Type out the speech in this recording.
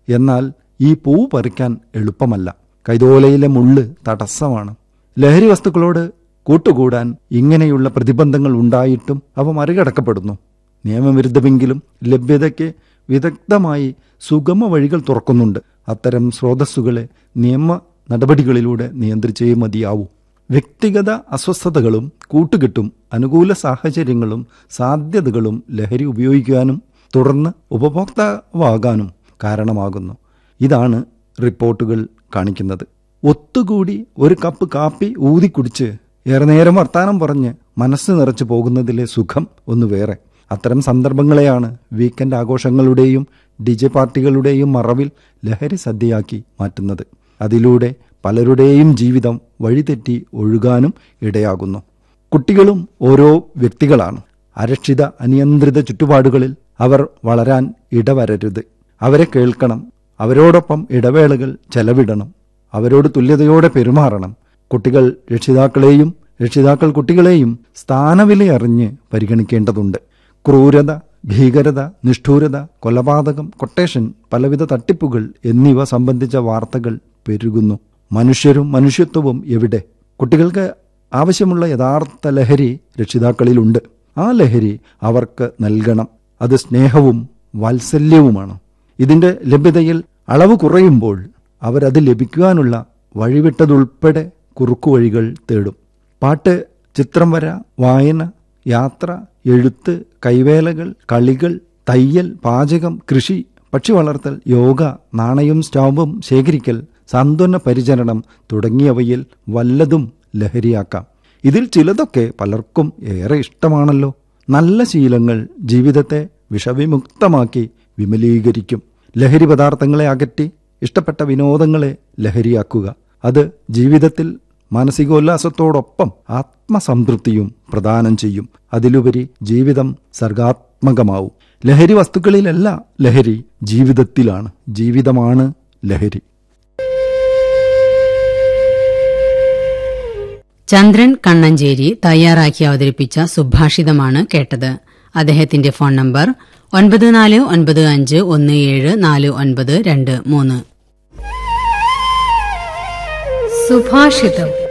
എന്നാൽ ഈ പൂ പറിക്കാൻ എളുപ്പമല്ല കൈതോലയിലെ മുള്ള് തടസ്സമാണ് ലഹരി വസ്തുക്കളോട് കൂട്ടുകൂടാൻ ഇങ്ങനെയുള്ള പ്രതിബന്ധങ്ങൾ ഉണ്ടായിട്ടും അവ മറികടക്കപ്പെടുന്നു നിയമവിരുദ്ധമെങ്കിലും ലഭ്യതയ്ക്ക് വിദഗ്ധമായി സുഗമ വഴികൾ തുറക്കുന്നുണ്ട് അത്തരം സ്രോതസ്സുകളെ നിയമ നടപടികളിലൂടെ നിയന്ത്രിച്ചേ മതിയാവൂ വ്യക്തിഗത അസ്വസ്ഥതകളും കൂട്ടുകെട്ടും അനുകൂല സാഹചര്യങ്ങളും സാധ്യതകളും ലഹരി ഉപയോഗിക്കാനും തുടർന്ന് ഉപഭോക്താവാകാനും കാരണമാകുന്നു ഇതാണ് റിപ്പോർട്ടുകൾ കാണിക്കുന്നത് ഒത്തുകൂടി ഒരു കപ്പ് കാപ്പി ഊതിക്കുടിച്ച് ഏറെ നേരം വർത്താനം പറഞ്ഞ് മനസ്സ് നിറച്ചു പോകുന്നതിലെ സുഖം ഒന്ന് വേറെ അത്തരം സന്ദർഭങ്ങളെയാണ് വീക്കെൻഡ് ആഘോഷങ്ങളുടെയും ഡിജെ പാർട്ടികളുടെയും മറവിൽ ലഹരി സദ്യയാക്കി മാറ്റുന്നത് അതിലൂടെ പലരുടെയും ജീവിതം വഴിതെറ്റി ഒഴുകാനും ഇടയാകുന്നു കുട്ടികളും ഓരോ വ്യക്തികളാണ് അരക്ഷിത അനിയന്ത്രിത ചുറ്റുപാടുകളിൽ അവർ വളരാൻ ഇടവരരുത് അവരെ കേൾക്കണം അവരോടൊപ്പം ഇടവേളകൾ ചെലവിടണം അവരോട് തുല്യതയോടെ പെരുമാറണം കുട്ടികൾ രക്ഷിതാക്കളെയും രക്ഷിതാക്കൾ കുട്ടികളെയും സ്ഥാനവിലയറിഞ്ഞ് പരിഗണിക്കേണ്ടതുണ്ട് ക്രൂരത ഭീകരത നിഷ്ഠൂരത കൊലപാതകം കൊട്ടേഷൻ പലവിധ തട്ടിപ്പുകൾ എന്നിവ സംബന്ധിച്ച വാർത്തകൾ പെരുകുന്നു മനുഷ്യരും മനുഷ്യത്വവും എവിടെ കുട്ടികൾക്ക് ആവശ്യമുള്ള യഥാർത്ഥ ലഹരി രക്ഷിതാക്കളിലുണ്ട് ആ ലഹരി അവർക്ക് നൽകണം അത് സ്നേഹവും വാത്സല്യവുമാണ് ഇതിന്റെ ലഭ്യതയിൽ അളവ് കുറയുമ്പോൾ അവരത് ലഭിക്കുവാനുള്ള വഴിവിട്ടതുൾപ്പെടെ കുറുക്കുവഴികൾ തേടും പാട്ട് ചിത്രം വര വായന യാത്ര എഴുത്ത് കൈവേലകൾ കളികൾ തയ്യൽ പാചകം കൃഷി പക്ഷി വളർത്തൽ യോഗ നാണയം സ്റ്റാമ്പും ശേഖരിക്കൽ സാന്ത്വന പരിചരണം തുടങ്ങിയവയിൽ വല്ലതും ലഹരിയാക്കാം ഇതിൽ ചിലതൊക്കെ പലർക്കും ഏറെ ഇഷ്ടമാണല്ലോ നല്ല ശീലങ്ങൾ ജീവിതത്തെ വിഷവിമുക്തമാക്കി വിമലീകരിക്കും ലഹരി പദാർത്ഥങ്ങളെ അകറ്റി ഇഷ്ടപ്പെട്ട വിനോദങ്ങളെ ലഹരിയാക്കുക അത് ജീവിതത്തിൽ മാനസികോല്ലാസത്തോടൊപ്പം ആത്മസംതൃപ്തിയും പ്രദാനം ചെയ്യും അതിലുപരി ജീവിതം സർഗാത്മകമാവും ലഹരി വസ്തുക്കളിലല്ല ലഹരി ജീവിതത്തിലാണ് ജീവിതമാണ് ലഹരി ചന്ദ്രൻ കണ്ണഞ്ചേരി തയ്യാറാക്കി അവതരിപ്പിച്ച സുഭാഷിതമാണ് കേട്ടത് അദ്ദേഹത്തിന്റെ ഫോൺ നമ്പർ ഒൻപത് നാല് ഒൻപത് അഞ്ച് ഒന്ന് ഏഴ് നാല് ഒൻപത് രണ്ട് മൂന്ന് സുഭാഷിതം